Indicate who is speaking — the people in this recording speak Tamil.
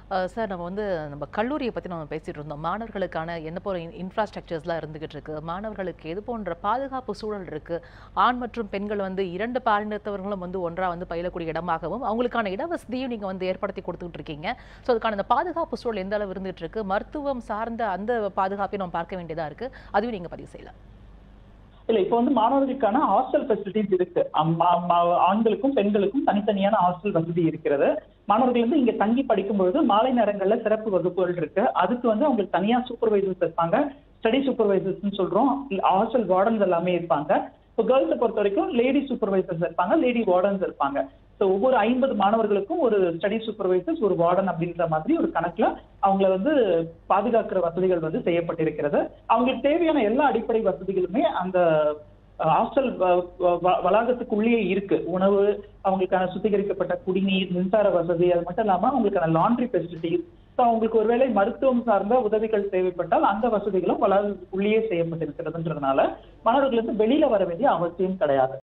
Speaker 1: அஹ் சார் நம்ம வந்து நம்ம கல்லூரியை பற்றி நம்ம பேசிட்டு இருந்தோம் மாணவர்களுக்கான என்ன போல இன்ஃப்ராஸ்ட்ரக்சர்ஸ்லாம் இருந்துகிட்டு இருக்கு மாணவர்களுக்கு எது போன்ற பாதுகாப்பு சூழல் இருக்கு ஆண் மற்றும் பெண்கள் வந்து இரண்டு பாலினத்தவர்களும் வந்து ஒன்றா வந்து பயிலக்கூடிய இடமாகவும் அவங்களுக்கான இடவசதியும் நீங்க வந்து ஏற்படுத்தி கொடுத்துட்டு இருக்கீங்க ஸோ அதுக்கான இந்த பாதுகாப்பு சூழல் எந்த அளவு இருந்துகிட்டு இருக்கு மருத்துவம் சார்ந்த அந்த பாதுகாப்பையும் நம்ம பார்க்க வேண்டியதா இருக்கு அதையும் நீங்க பதிவு செய்யலாம்
Speaker 2: இல்ல இப்போ வந்து மாணவர்களுக்கான ஹாஸ்டல் ஃபெசிலிட்டிஸ் இருக்கு அம்- அம்- ஆண்களுக்கும் பெண்களுக்கும் தனித்தனியான ஹாஸ்டல் வசதி இருக்கிறது மாணவர்கள் வந்து இங்க தங்கி படிக்கும்பொழுது மாலை நேரங்கள்ல சிறப்பு வகுப்புகள் இருக்கு அதுக்கு வந்து அவங்களுக்கு தனியா சூப்பர்வைசர்ஸ் இருப்பாங்க ஸ்டடி சூப்பர்வைசர்ஸ்னு சொல்றோம் ஹாஸ்டல் வார்டன்ஸ் எல்லாமே இருப்பாங்க இப்போ கேர்ள்ஸை பொறுத்த வரைக்கும் லேடி சூப்பர்வைசர்ஸ் இருப்பாங்க லேடி வார்டன்ஸ் இருப்பாங்க ஸோ ஒவ்வொரு ஐம்பது மாணவர்களுக்கும் ஒரு ஸ்டடி சூப்பர்வைசர்ஸ் ஒரு வார்டன் அப்படின்ற மாதிரி ஒரு கணக்குல அவங்கள வந்து பாதுகாக்கிற வசதிகள் வந்து செய்யப்பட்டிருக்கிறது அவங்களுக்கு தேவையான எல்லா அடிப்படை வசதிகளுமே அந்த ஹாஸ்டல் வளாகத்துக்குள்ளேயே இருக்கு உணவு அவங்களுக்கான சுத்திகரிக்கப்பட்ட குடிநீர் மின்சார வசதி அது மட்டும் இல்லாம அவங்களுக்கான லாண்ட்ரி ஃபெசிலிட்டிஸ் ஸோ அவங்களுக்கு ஒருவேளை மருத்துவம் சார்ந்த உதவிகள் தேவைப்பட்டால் அந்த வசதிகளும் வளாகத்துக்குள்ளேயே செய்யப்பட்டிருக்கிறதுன்றதுனால மாணவர்கள் வந்து வெளியில வர வேண்டிய அவசியம் கிடையாது